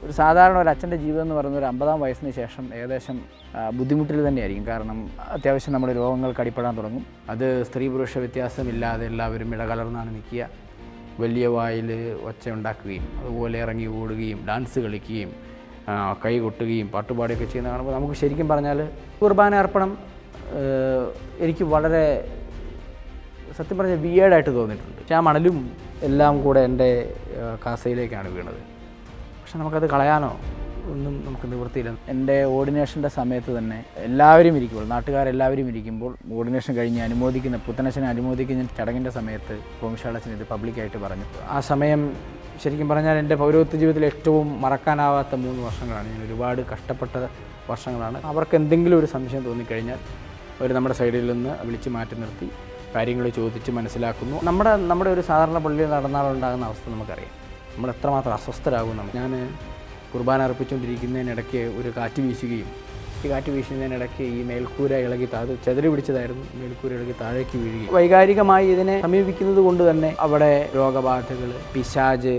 ഒരു സാധാരണ ഒരു അച്ഛൻ്റെ ജീവിതം എന്ന് പറയുന്നത് ഒരു അമ്പതാം വയസ്സിന് ശേഷം ഏകദേശം ആ, ബുദ്ധിമുട്ടിൽ തന്നെയായിരിക്കും കാരണം അത്യാവശ്യം നമ്മൾ രോഗങ്ങൾക്ക് അടിപ്പെടാൻ തുടങ്ങും അത് സ്ത്രീ പുരുഷ വ്യത്യാസമില്ലാതെ എല്ലാവരും ഇടകലർന്നാണ് നിൽക്കുക വലിയ വായിൽ ഒച്ച ഉണ്ടാക്കുകയും അതുപോലെ ഇറങ്ങി ഓടുകയും ഡാൻസ് കളിക്കുകയും ആ, കൈ കൊട്ടുകയും പാട്ടുപാടുകയൊക്കെ ചെയ്യുന്ന കാണുമ്പോൾ നമുക്ക് ശരിക്കും പറഞ്ഞാൽ കുർബാന അർപ്പണം ഏഹ്, എനിക്ക് വളരെ സത്യം പറഞ്ഞാൽ വിയേഡായിട്ട് തോന്നിയിട്ടുണ്ട് പക്ഷേ ആ മണലും എല്ലാം കൂടെ എൻ്റെ ഏഹ്, കാസയിലേക്കാണ് വീണത് പക്ഷെ നമുക്കത് കളയാനോ ഒന്നും നമുക്ക് നിവൃത്തിയില്ല എൻ്റെ ഓർഡിനേഷൻ്റെ സമയത്ത് തന്നെ എല്ലാവരും ഇരിക്കുമ്പോൾ നാട്ടുകാരെല്ലാവരും ഇരിക്കുമ്പോൾ ഓർഡിനേഷൻ കഴിഞ്ഞ് അനുമോദിക്കുന്ന പുത്തനച്ഛനെ അനുമോദിക്കുന്ന ചടങ്ങിൻ്റെ സമയത്ത് കോമിഷാളച്ചൻ ഇത് പബ്ലിക്കായിട്ട് പറഞ്ഞു ആ സമയം ശരിക്കും പറഞ്ഞാൽ എൻ്റെ പൗരോഹിത്യ ജീവിതത്തിൽ ഏറ്റവും മറക്കാനാവാത്ത മൂന്ന് വർഷങ്ങളാണ് ഞാൻ ഒരുപാട് കഷ്ടപ്പെട്ട വർഷങ്ങളാണ് അവർക്ക് എന്തെങ്കിലും ഒരു സംശയം തോന്നിക്കഴിഞ്ഞാൽ അവർ നമ്മുടെ സൈഡിൽ നിന്ന് വിളിച്ച് മാറ്റി നിർത്തി കാര്യങ്ങൾ ചോദിച്ച് മനസ്സിലാക്കുന്നു നമ്മുടെ നമ്മുടെ ഒരു സാധാരണ പള്ളിയിൽ നടന്നാലുണ്ടാകുന്ന അവസ്ഥ നമുക്കറിയാം നമ്മൾ എത്രമാത്രം അസ്വസ്ഥരാകും നമ്മൾ ഞാൻ കുർബാന അർപ്പിച്ചുകൊണ്ടിരിക്കുന്നതിനിടയ്ക്ക് ഒരു കാറ്റ് വീശുകയും ഈ കാറ്റ് വീശുന്നതിനിടയ്ക്ക് ഈ മേൽക്കൂര ഇളകി താഴെ ചെതറി പിടിച്ചതായിരുന്നു മേൽക്കൂര ഇളകി താഴേക്ക് വീഴുകയും വൈകാരികമായി ഇതിനെ സമീപിക്കുന്നത് കൊണ്ട് തന്നെ അവിടെ രോഗബാധകൾ പിശാജ്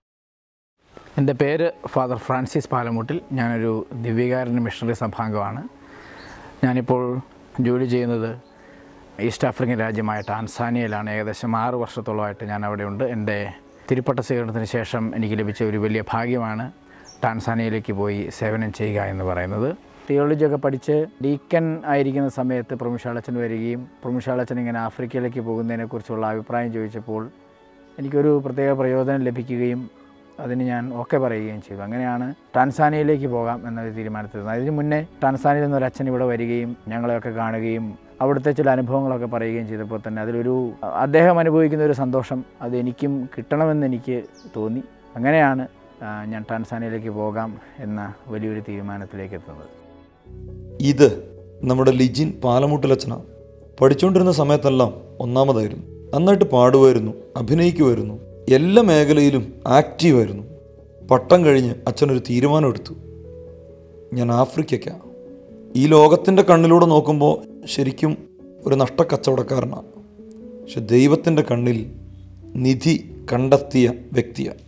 എൻ്റെ പേര് ഫാദർ ഫ്രാൻസിസ് പാലമുട്ടിൽ ഞാനൊരു ദിവ്യകാരുണ്യ മിഷണറി സഭാംഗമാണ് ഞാനിപ്പോൾ ജോലി ചെയ്യുന്നത് ഈസ്റ്റ് ആഫ്രിക്കൻ രാജ്യമായ ടാൻസാനിയയിലാണ് ഏകദേശം ആറ് വർഷത്തോളമായിട്ട് ഞാൻ അവിടെയുണ്ട് എൻ്റെ തിരുപ്പട്ട സ്വീകരണത്തിന് ശേഷം എനിക്ക് ലഭിച്ച ഒരു വലിയ ഭാഗ്യമാണ് ടാൻസാനിയയിലേക്ക് പോയി സേവനം ചെയ്യുക എന്ന് പറയുന്നത് തിയോളജിയൊക്കെ പഠിച്ച് ഡീക്കൻ ആയിരിക്കുന്ന സമയത്ത് പ്രൊമിഷാളച്ചൻ വരികയും പ്രൊമിഷാളച്ചൻ ഇങ്ങനെ ആഫ്രിക്കയിലേക്ക് പോകുന്നതിനെക്കുറിച്ചുള്ള അഭിപ്രായം ചോദിച്ചപ്പോൾ എനിക്കൊരു പ്രത്യേക പ്രയോജനം ലഭിക്കുകയും അതിന് ഞാൻ ഓക്കെ പറയുകയും ചെയ്തു അങ്ങനെയാണ് ടാൻസാനിയയിലേക്ക് പോകാം എന്നൊരു തീരുമാനത്തിൽ അതിന് മുന്നേ ടാൻസാനിയയിൽ നിന്ന് ഒരു അച്ഛൻ ഇവിടെ വരികയും ഞങ്ങളെയൊക്കെ കാണുകയും അവിടുത്തെ ചില അനുഭവങ്ങളൊക്കെ പറയുകയും ചെയ്തപ്പോൾ തന്നെ അതിലൊരു അദ്ദേഹം അനുഭവിക്കുന്ന ഒരു സന്തോഷം അത് എനിക്കും കിട്ടണമെന്ന് എനിക്ക് തോന്നി അങ്ങനെയാണ് ആ, ഞാൻ ടാൻസാനിയയിലേക്ക് പോകാം എന്ന വലിയൊരു തീരുമാനത്തിലേക്ക് എത്തുന്നത് ഇത് നമ്മുടെ ലിജിൻ പാലമുട്ടിലച്ചന പഠിച്ചുകൊണ്ടിരുന്ന സമയത്തെല്ലാം ഒന്നാമതായിരുന്നു നന്നായിട്ട് പാടുമായിരുന്നു അഭിനയിക്കുമായിരുന്നു എല്ലാ മേഖലയിലും ആക്റ്റീവായിരുന്നു പട്ടം കഴിഞ്ഞ് അച്ഛനൊരു തീരുമാനമെടുത്തു ഞാൻ ആഫ്രിക്കയ്ക്കാണ് ഈ ലോകത്തിൻ്റെ കണ്ണിലൂടെ നോക്കുമ്പോൾ ശരിക്കും ഒരു നഷ്ടക്കച്ചവടക്കാരനാണ് പക്ഷെ ദൈവത്തിൻ്റെ കണ്ണിൽ നിധി കണ്ടെത്തിയ വ്യക്തിയാണ്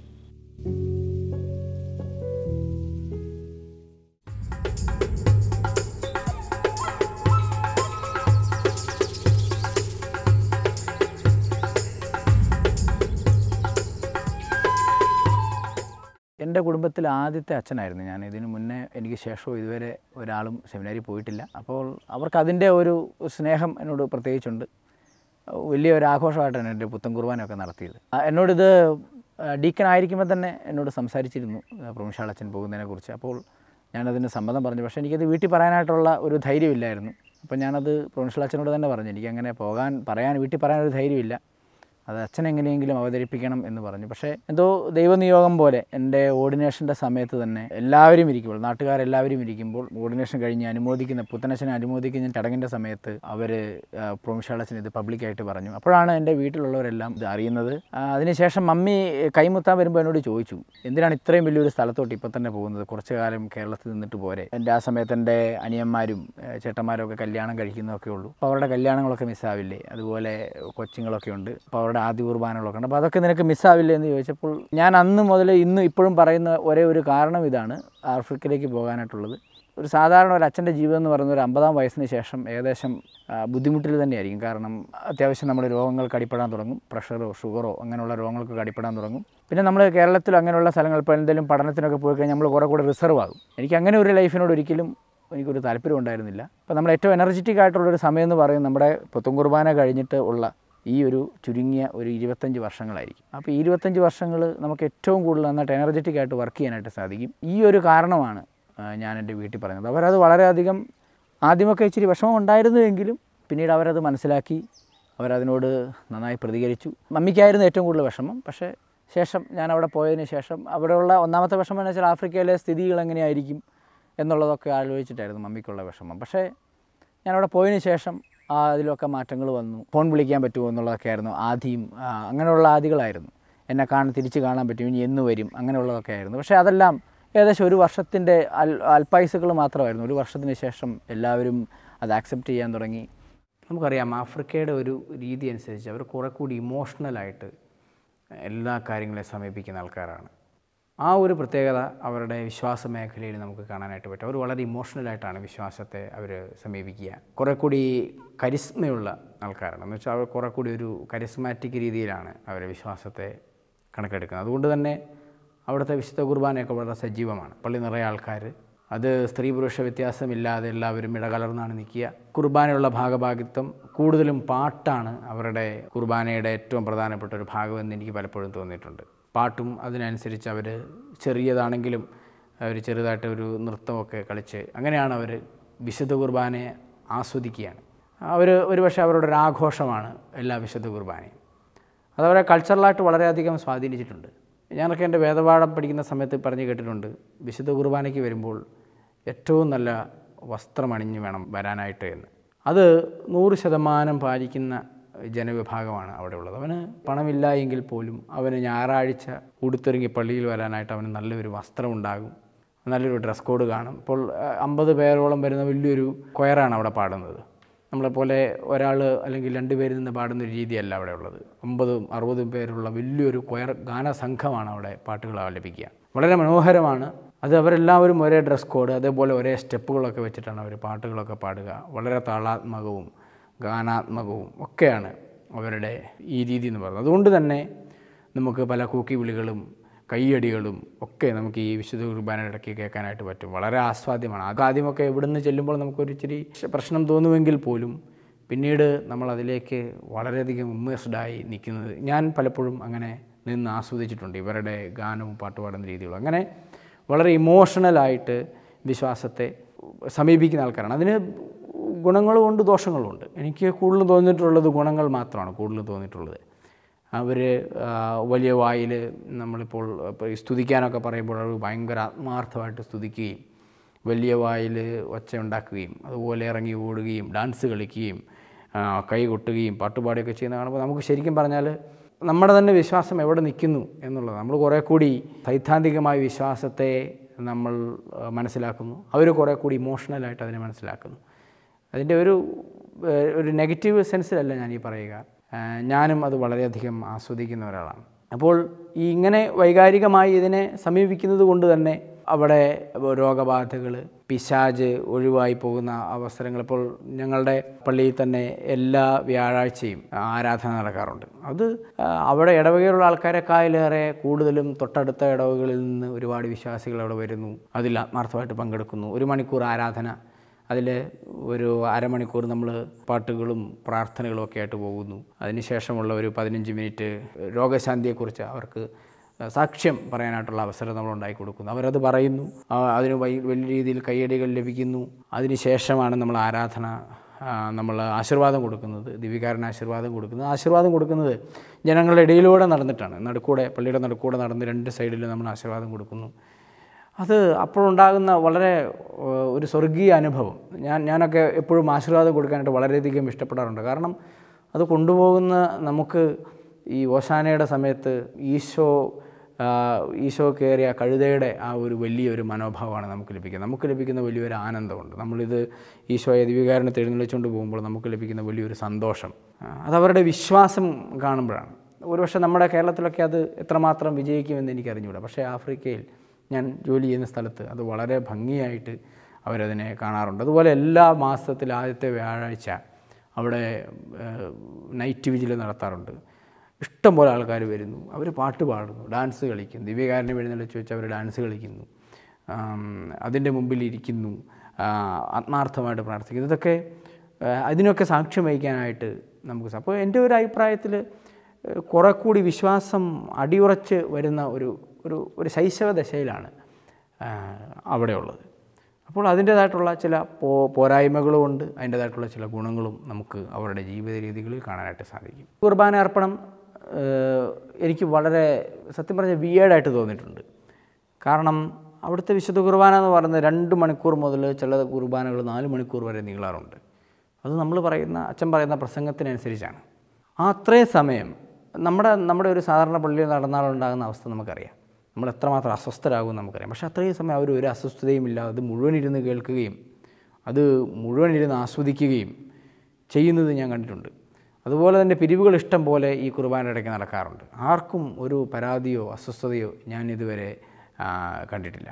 എൻ്റെ കുടുംബത്തിൽ ആദ്യത്തെ അച്ഛനായിരുന്നു ഞാൻ ഇതിനു മുന്നേ എനിക്ക് ശേഷവും ഇതുവരെ ഒരാളും സെമിനാരി പോയിട്ടില്ല അപ്പോൾ അവർക്ക് അതിൻ്റെ ഒരു സ്നേഹം എന്നോട് പ്രത്യേകിച്ചുണ്ട് വലിയ ഒരു ആഘോഷമായിട്ടാണ് എൻ്റെ പുത്തൻ കുർബാനയൊക്കെ നടത്തിയത് ആ, എന്നോടിത് ഡീക്കൻ ആയിരിക്കുമ്പോൾ തന്നെ എന്നോട് സംസാരിച്ചിരുന്നു പ്രൊമിഷാളച്ചൻ പോകുന്നതിനെക്കുറിച്ച് അപ്പോൾ ഞാനതിന് സമ്മതം പറഞ്ഞു പക്ഷേ എനിക്കത് വീട്ടിൽ പറയാനായിട്ടുള്ള ഒരു ധൈര്യമില്ലായിരുന്നു അപ്പോൾ ഞാനത് പ്രൊമിഷാളച്ചനോട് തന്നെ പറഞ്ഞു എനിക്കങ്ങനെ പോകാൻ പറയാൻ വീട്ടിൽ പറയാനൊരു ധൈര്യമില്ല അത് അച്ഛൻ എങ്ങനെയെങ്കിലും അവതരിപ്പിക്കണം എന്ന് പറഞ്ഞു പക്ഷേ എന്തോ ദൈവനിയോഗം പോലെ എൻ്റെ ഓർഡിനേഷൻ്റെ സമയത്ത് തന്നെ എല്ലാവരും ഇരിക്കുമ്പോൾ നാട്ടുകാരെല്ലാവരും ഇരിക്കുമ്പോൾ ഓർഡിനേഷൻ കഴിഞ്ഞ് അനുമോദിക്കുന്ന പുത്തനച്ഛനെ അനുമോദിക്കുന്ന ചടങ്ങിൻ്റെ സമയത്ത് അവർ പ്രൊമിഷാളച്ചൻ ഇത് പബ്ലിക്കായിട്ട് പറഞ്ഞു അപ്പോഴാണ് എൻ്റെ വീട്ടിലുള്ളവരെല്ലാം ഇത് അറിയുന്നത് ആ, അതിനുശേഷം മമ്മി കൈമുത്താൻ വരുമ്പോൾ എന്നോട് ചോദിച്ചു എന്തിനാണ് ഇത്രയും വലിയൊരു സ്ഥലത്തോട്ട് ഇപ്പോൾ തന്നെ പോകുന്നത് കുറച്ച് കാലം കേരളത്തിൽ നിന്നിട്ട് പോരെ എൻ്റെ ആ സമയത്ത് എൻ്റെ അനിയന്മാരും ഏഹ്, ചേട്ടന്മാരും ഒക്കെ കല്യാണം കഴിക്കുന്നതൊക്കെ ഉള്ളൂ അപ്പോൾ അവരുടെ കല്യാണങ്ങളൊക്കെ മിസ്സാവില്ലേ അതുപോലെ കൊച്ചുങ്ങളൊക്കെ ഉണ്ട് അപ്പോൾ അവരുടെ ആദ്യ കുർബാനകളൊക്കെ ഉണ്ട് അപ്പോൾ അതൊക്കെ നിനക്ക് മിസ്സാവില്ലേ എന്ന് ചോദിച്ചപ്പോൾ ഞാൻ അന്ന് മുതൽ ഇന്ന് ഇപ്പോഴും പറയുന്ന ഒരേ ഒരു കാരണം ഇതാണ് ആഫ്രിക്കയിലേക്ക് പോകാനായിട്ടുള്ളത് ഒരു സാധാരണ ഒരു അച്ഛൻ്റെ ജീവിതം എന്ന് പറയുന്നത് ഒരു അമ്പതാം വയസ്സിന് ശേഷം ഏകദേശം ആ, ബുദ്ധിമുട്ടിൽ തന്നെയായിരിക്കും കാരണം അത്യാവശ്യം നമ്മൾ രോഗങ്ങൾക്ക് അടിപ്പെടാൻ തുടങ്ങും പ്രഷറോ ഷുഗറോ അങ്ങനെയുള്ള രോഗങ്ങൾക്ക് അടിപ്പെടാൻ തുടങ്ങും പിന്നെ നമ്മൾ കേരളത്തിൽ അങ്ങനെയുള്ള സ്ഥലങ്ങൾ ഇപ്പോൾ എന്തെങ്കിലും പഠനത്തിനൊക്കെ പോയി കഴിഞ്ഞാൽ നമ്മൾ കുറേ കൂടെ റിസർവ് ആകും എനിക്ക് അങ്ങനെ ഒരു ലൈഫിനോട് ഒരിക്കലും എനിക്കൊരു താല്പര്യം ഉണ്ടായിരുന്നില്ല അപ്പോൾ നമ്മൾ ഏറ്റവും എനർജറ്റിക് ആയിട്ടുള്ളൊരു സമയം എന്ന് പറയുന്നത് നമ്മുടെ പുത്തും കുർബാന കഴിഞ്ഞിട്ട് ഉള്ള ഈ ഒരു ചുരുങ്ങിയ ഒരു ഇരുപത്തഞ്ച് വർഷങ്ങളായിരിക്കും അപ്പോൾ ഈ ഇരുപത്തഞ്ച് വർഷങ്ങൾ നമുക്ക് ഏറ്റവും കൂടുതൽ നന്നായിട്ട് എനർജറ്റിക് ആയിട്ട് വർക്ക് ചെയ്യാനായിട്ട് സാധിക്കും ഈ ഒരു കാരണമാണ് ആ, ഞാൻ എൻ്റെ വീട്ടിൽ പറയുന്നത് അവരത് വളരെയധികം ആദ്യമൊക്കെ ഇച്ചിരി വിഷമം ഉണ്ടായിരുന്നുവെങ്കിലും പിന്നീട് അവരത് മനസ്സിലാക്കി അവരതിനോട് നന്നായി പ്രതികരിച്ചു മമ്മിക്കായിരുന്നു ഏറ്റവും കൂടുതൽ വിഷമം പക്ഷേ ശേഷം ഞാൻ അവിടെ പോയതിന് ശേഷം അവിടെയുള്ള ഒന്നാമത്തെ വിഷമം എന്ന് വെച്ചാൽ ആഫ്രിക്കയിലെ സ്ഥിതികൾ എങ്ങനെയായിരിക്കും എന്നുള്ളതൊക്കെ ആലോചിച്ചിട്ടായിരുന്നു മമ്മിക്കുള്ള വിഷമം പക്ഷേ ഞാനവിടെ പോയതിന് ശേഷം ആ അതിലൊക്കെ മാറ്റങ്ങൾ വന്നു ഫോൺ വിളിക്കാൻ പറ്റുമോ എന്നുള്ളതൊക്കെ ആയിരുന്നു ആദ്യം ആ, അങ്ങനെയുള്ള ആദികളായിരുന്നു എന്നെ കാണാൻ തിരിച്ച് കാണാൻ പറ്റും ഇനി എന്ന് വരും അങ്ങനെയുള്ളതൊക്കെ ആയിരുന്നു പക്ഷേ അതെല്ലാം ഏകദേശം ഒരു വർഷത്തിൻ്റെ അൽ അൽപ്പായുസുകൾ മാത്രമായിരുന്നു ഒരു വർഷത്തിന് ശേഷം എല്ലാവരും അത് ആക്സെപ്റ്റ് ചെയ്യാൻ തുടങ്ങി നമുക്കറിയാം ആഫ്രിക്കയുടെ ഒരു രീതി അനുസരിച്ച് അവർ കുറെ കൂടി ഇമോഷണലായിട്ട് എല്ലാ കാര്യങ്ങളെ സമീപിക്കുന്ന ആൾക്കാരാണ് ആ ഒരു പ്രത്യേകത അവരുടെ വിശ്വാസ മേഖലയിൽ നമുക്ക് കാണാനായിട്ട് പറ്റും അവർ വളരെ ഇമോഷണലായിട്ടാണ് വിശ്വാസത്തെ അവർ സമീപിക്കുക കുറേ കൂടി കരിസ്മയുള്ള ആൾക്കാരാണ് എന്ന് വെച്ചാൽ അവർ കുറേ കൂടി ഒരു കരിസ്മാറ്റിക് രീതിയിലാണ് അവർ വിശ്വാസത്തെ കണക്കെടുക്കുന്നത് അതുകൊണ്ട് തന്നെ അവിടുത്തെ വിശുദ്ധ കുർബാനയൊക്കെ വളരെ സജീവമാണ് പള്ളി നിറയെ ആൾക്കാർ അത് സ്ത്രീ പുരുഷ വ്യത്യാസമില്ലാതെ എല്ലാവരും ഇടകലർന്നാണ് നിൽക്കുക കുർബാനയുള്ള ഭാഗഭാഗിത്വം കൂടുതലും പാട്ടാണ് അവരുടെ കുർബാനയുടെ ഏറ്റവും പ്രധാനപ്പെട്ട ഒരു ഭാഗമെന്ന് എനിക്ക് പലപ്പോഴും തോന്നിയിട്ടുണ്ട് പാട്ടും അതിനനുസരിച്ച് അവർ ചെറിയതാണെങ്കിലും അവർ ചെറുതായിട്ട് ഒരു നൃത്തമൊക്കെ കളിച്ച് അങ്ങനെയാണ് അവർ വിശുദ്ധ കുർബാനയെ ആസ്വദിക്കുകയാണ് അവർ ഒരുപക്ഷെ അവരുടെ ഒരു ആഘോഷമാണ് എല്ലാ വിശുദ്ധ കുർബാനയും അതവരെ കൾച്ചറലായിട്ട് വളരെയധികം സ്വാധീനിച്ചിട്ടുണ്ട് ഞാനൊക്കെ എൻ്റെ വേദപാഠം പഠിക്കുന്ന സമയത്ത് പറഞ്ഞു കേട്ടിട്ടുണ്ട് വിശുദ്ധ കുർബാനയ്ക്ക് വരുമ്പോൾ ഏറ്റവും നല്ല വസ്ത്രമണിഞ്ഞ് വേണം വരാനായിട്ട് എന്ന് അത് നൂറ് ശതമാനം പാലിക്കുന്ന ജനവിഭാഗമാണ് അവിടെ ഉള്ളത് അവന് പണമില്ല എങ്കിൽ പോലും അവന് ഞായറാഴ്ച ഉടുത്തൊരുങ്ങി പള്ളിയിൽ വരാനായിട്ട് അവന് നല്ലൊരു വസ്ത്രമുണ്ടാകും നല്ലൊരു ഡ്രസ് കോഡ് കാണും ഇപ്പോൾ അമ്പത് പേരോളം വരുന്ന വലിയൊരു കൊയറാണ് അവിടെ പാടുന്നത് നമ്മളെപ്പോലെ ഒരാൾ അല്ലെങ്കിൽ രണ്ട് പേര് നിന്ന് പാടുന്ന ഒരു രീതിയല്ല അവിടെ ഉള്ളത് അമ്പതും അറുപതും പേരുള്ള വലിയൊരു കൊയർ ഗാനസംഘമാണ് അവിടെ പാട്ടുകൾ ആലപിക്കുക വളരെ മനോഹരമാണ് അത് അവരെല്ലാവരും ഒരേ ഡ്രസ് കോഡ് അതേപോലെ ഒരേ സ്റ്റെപ്പുകളൊക്കെ വെച്ചിട്ടാണ് അവർ പാട്ടുകളൊക്കെ പാടുക വളരെ താളാത്മകവും ഗാനാത്മകവും ഒക്കെയാണ് അവരുടെ ഈ രീതി എന്ന് പറയുന്നത് അതുകൊണ്ട് തന്നെ നമുക്ക് പല കൂക്കി വിളികളും കയ്യടികളും ഒക്കെ നമുക്ക് ഈ വിശുദ്ധ കുർബാനയുടെ ഇടയ്ക്ക് കേൾക്കാനായിട്ട് പറ്റും വളരെ ആസ്വാദ്യമാണ് അത് ആദ്യമൊക്കെ ഇവിടുന്ന് ചെല്ലുമ്പോൾ നമുക്കൊരു ഇച്ചിരി പ്രശ്നം തോന്നുമെങ്കിൽ പോലും പിന്നീട് നമ്മൾ അതിലേക്ക് വളരെയധികം ഇമ്മേഴ്സ്ഡായി നിൽക്കുന്നത് ഞാൻ പലപ്പോഴും അങ്ങനെ നിന്ന് ആസ്വദിച്ചിട്ടുണ്ട് ഇവരുടെ ഗാനവും പാട്ടുപാടുന്ന രീതികളും അങ്ങനെ വളരെ ഇമോഷണലായിട്ട് വിശ്വാസത്തെ സമീപിക്കുന്ന ആൾക്കാരാണ് അതിന് ഗുണങ്ങളുമുണ്ട് ദോഷങ്ങളുമുണ്ട് എനിക്ക് കൂടുതലും തോന്നിയിട്ടുള്ളത് ഗുണങ്ങൾ മാത്രമാണ് കൂടുതലും തോന്നിയിട്ടുള്ളത് അവർ വലിയ വായിൽ നമ്മളിപ്പോൾ ഇപ്പോൾ ഈ സ്തുതിക്കാനൊക്കെ പറയുമ്പോൾ അവർ ഭയങ്കര ആത്മാർത്ഥമായിട്ട് സ്തുതിക്കുകയും വലിയ വായിൽ ഒച്ച ഉണ്ടാക്കുകയും അതുപോലെ ഇറങ്ങി ഓടുകയും ഡാൻസ് കളിക്കുകയും ആ, കൈ കൊട്ടുകയും പാട്ടുപാടുകയൊക്കെ ചെയ്യുന്ന കാണുമ്പോൾ നമുക്ക് ശരിക്കും പറഞ്ഞാൽ നമ്മുടെ തന്നെ വിശ്വാസം എവിടെ നിൽക്കുന്നു എന്നുള്ളത് നമ്മൾ കുറേ കൂടി സൈദ്ധാന്തികമായ വിശ്വാസത്തെ നമ്മൾ ആ, മനസ്സിലാക്കുന്നു അവർ കുറേ കൂടി ഇമോഷണലായിട്ട് അതിനെ മനസ്സിലാക്കുന്നു അതിൻ്റെ ഒരു ഏഹ്, ഒരു നെഗറ്റീവ് സെൻസിലല്ല ഞാൻ ഈ പറയുക ഏഹ്, ഞാനും അത് വളരെയധികം ആസ്വദിക്കുന്ന ഒരാളാണ് അപ്പോൾ ഈ ഇങ്ങനെ വൈകാരികമായി ഇതിനെ സമീപിക്കുന്നത് കൊണ്ട് തന്നെ അവിടെ രോഗബാധകൾ പിശാജ് ഒഴിവായി പോകുന്ന അവസരങ്ങൾ ഇപ്പോൾ ഞങ്ങളുടെ പള്ളിയിൽ തന്നെ എല്ലാ വ്യാഴാഴ്ചയും ആരാധന നടക്കാറുണ്ട് അത് ആ, അവിടെ ഇടവകയിലുള്ള ആൾക്കാരെക്കാളിലേറെ കൂടുതലും തൊട്ടടുത്ത ഇടവകളിൽ നിന്ന് ഒരുപാട് വിശ്വാസികൾ അവിടെ വരുന്നു അതിൽ ആത്മാർത്ഥമായിട്ട് പങ്കെടുക്കുന്നു ഒരു മണിക്കൂർ ആരാധന അതിൽ ഒരു അരമണിക്കൂർ നമ്മൾ പാട്ടുകളും പ്രാർത്ഥനകളും ഒക്കെ ആയിട്ട് പോകുന്നു അതിനുശേഷമുള്ള ഒരു പതിനഞ്ച് മിനിറ്റ് രോഗശാന്തിയെക്കുറിച്ച് അവർക്ക് സാക്ഷ്യം പറയാനായിട്ടുള്ള അവസരം നമ്മൾ ഉണ്ടാക്കി കൊടുക്കുന്നു അവരത് പറയുന്നു ആ, അതിന് വൈ വലിയ രീതിയിൽ കയ്യടികൾ ലഭിക്കുന്നു അതിനുശേഷമാണ് നമ്മൾ ആരാധന ആ, നമ്മൾ ആശീർവാദം കൊടുക്കുന്നത് ദിവികാരന് ആശീർവാദം കൊടുക്കുന്നത് ആശീർവാദം കൊടുക്കുന്നത് ജനങ്ങളുടെ ഇടയിലൂടെ നടന്നിട്ടാണ് നടുക്കൂടെ പള്ളിയുടെ നടുക്കൂടെ നടന്ന് രണ്ട് സൈഡിൽ നമ്മൾ ആശീർവാദം കൊടുക്കുന്നു അത് അപ്പോഴുണ്ടാകുന്ന വളരെ ഏഹ്, ഒരു സ്വർഗീയ അനുഭവം ഞാൻ ഞാനൊക്കെ എപ്പോഴും ആശീർവാദം കൊടുക്കാനായിട്ട് വളരെയധികം ഇഷ്ടപ്പെടാറുണ്ട് കാരണം അത് കൊണ്ടുപോകുന്ന നമുക്ക് ഈ ഓശാനയുടെ സമയത്ത് ഈശോ ആ, ഈശോ കയറിയ കഴുതയുടെ ആ ഒരു വലിയൊരു മനോഭാവമാണ് നമുക്ക് ലഭിക്കുന്നത് നമുക്ക് ലഭിക്കുന്ന വലിയൊരു ആനന്ദമുണ്ട് നമ്മളിത് ഈശോയെ ദിവികാരണത്തെ എഴുന്നള്ളിച്ചുകൊണ്ട് പോകുമ്പോൾ നമുക്ക് ലഭിക്കുന്ന വലിയൊരു സന്തോഷം ആ, അതവരുടെ വിശ്വാസം കാണുമ്പോഴാണ് ഒരുപക്ഷെ നമ്മുടെ കേരളത്തിലൊക്കെ അത് എത്രമാത്രം വിജയിക്കുമെന്ന് എനിക്കറിഞ്ഞൂടാ പക്ഷേ ആഫ്രിക്കയിൽ ഞാൻ ജോലി ചെയ്യുന്ന സ്ഥലത്ത് അത് വളരെ ഭംഗിയായിട്ട് അവരതിനെ കാണാറുണ്ട് അതുപോലെ എല്ലാ മാസത്തിൽ ആദ്യത്തെ വ്യാഴാഴ്ച അവിടെ ഏഹ്, നൈറ്റ് വിജിൽ നടത്താറുണ്ട് ഇഷ്ടം പോലെ ആൾക്കാർ വരുന്നു അവർ പാട്ട് പാടുന്നു ഡാൻസ് കളിക്കുന്നു ദിവ്യകാരനെ എഴുന്നള്ളിച്ച് വെച്ച് അവർ ഡാൻസ് കളിക്കുന്നു ആം, അതിൻ്റെ മുമ്പിൽ ഇരിക്കുന്നു ആ, ആത്മാർത്ഥമായിട്ട് പ്രാർത്ഥിക്കുന്നു ഇതൊക്കെ ആ, അതിനൊക്കെ സാക്ഷ്യം വഹിക്കാനായിട്ട് നമുക്ക് സ- അപ്പോൾ എൻ്റെ ഒരു അഭിപ്രായത്തിൽ കുറെ കൂടി വിശ്വാസം അടിയുറച്ച് വരുന്ന ഒരു ഒരു ഒരു ശൈശവ ദശയിലാണ് ആ, അവിടെയുള്ളത് അപ്പോൾ അതിൻ്റേതായിട്ടുള്ള ചില പോ പോരായ്മകളും ഉണ്ട് അതിൻ്റേതായിട്ടുള്ള ചില ഗുണങ്ങളും നമുക്ക് അവരുടെ ജീവിത രീതികളിൽ കാണാനായിട്ട് സാധിക്കും കുർബാന അർപ്പണം ഏഹ്, എനിക്ക് വളരെ സത്യം പറഞ്ഞ വിയേഡായിട്ട് തോന്നിയിട്ടുണ്ട് കാരണം അവിടുത്തെ വിശുദ്ധ കുർബാന എന്ന് പറയുന്നത് രണ്ട് മണിക്കൂർ മുതൽ ചില കുർബാനകൾ നാല് മണിക്കൂർ വരെ നീളാറുണ്ട് അത് നമ്മൾ പറയുന്ന അച്ഛൻ പറയുന്ന പ്രസംഗത്തിനനുസരിച്ചാണ് ആ അത്രയും സമയം നമ്മുടെ നമ്മുടെ ഒരു സാധാരണ പള്ളിയിൽ നടന്നാലുണ്ടാകുന്ന അവസ്ഥ നമുക്കറിയാം നമ്മൾ എത്രമാത്രം അസ്വസ്ഥരാകും നമുക്കറിയാം പക്ഷേ അത്രയും സമയം അവർ ഒരു അസ്വസ്ഥതയും ഇല്ലാതെ അത് മുഴുവൻ ഇരുന്ന് കേൾക്കുകയും അത് മുഴുവൻ ഇരുന്ന് ആസ്വദിക്കുകയും ചെയ്യുന്നത് ഞാൻ കണ്ടിട്ടുണ്ട് അതുപോലെ തന്നെ പിരിവുകൾ ഇഷ്ടം പോലെ ഈ കുർബാന ഇടയ്ക്ക് നടക്കാറുണ്ട് ആർക്കും ഒരു പരാതിയോ അസ്വസ്ഥതയോ ഞാൻ ഇതുവരെ ആ, കണ്ടിട്ടില്ല